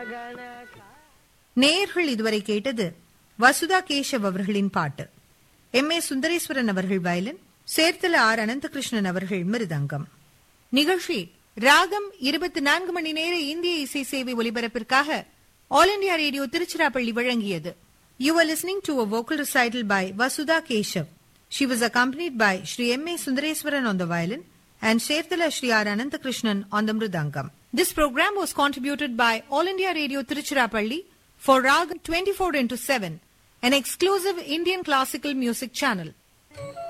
நேயர்கள் இதுவரை கேட்டது வசுதா கேஷவ் அவர்களின் பாட்டு எம் ஏ சுந்தரேஸ்வரன் அவர்கள் வயலின் சேர்த்தல ஆர் அனந்தகிருஷ்ணன் அவர்கள் மிருதங்கம் நிகழ்ச்சி ராகம் இருபத்தி நான்கு மணி நேர இந்திய இசை சேவை ஒலிபரப்பிற்காக ஆல் இண்டியா ரேடியோ திருச்சிராப்பள்ளி வழங்கியது you are listening to a vocal recital by Vasudha Keshav She was accompanied by Sri M.A. Sundareswaran on the violin and Sherthala Sri R. Ananthakrishnan on the mridangam. This program was contributed by All India Radio Tiruchirappalli for Rag 24 into 7, an exclusive Indian classical music channel.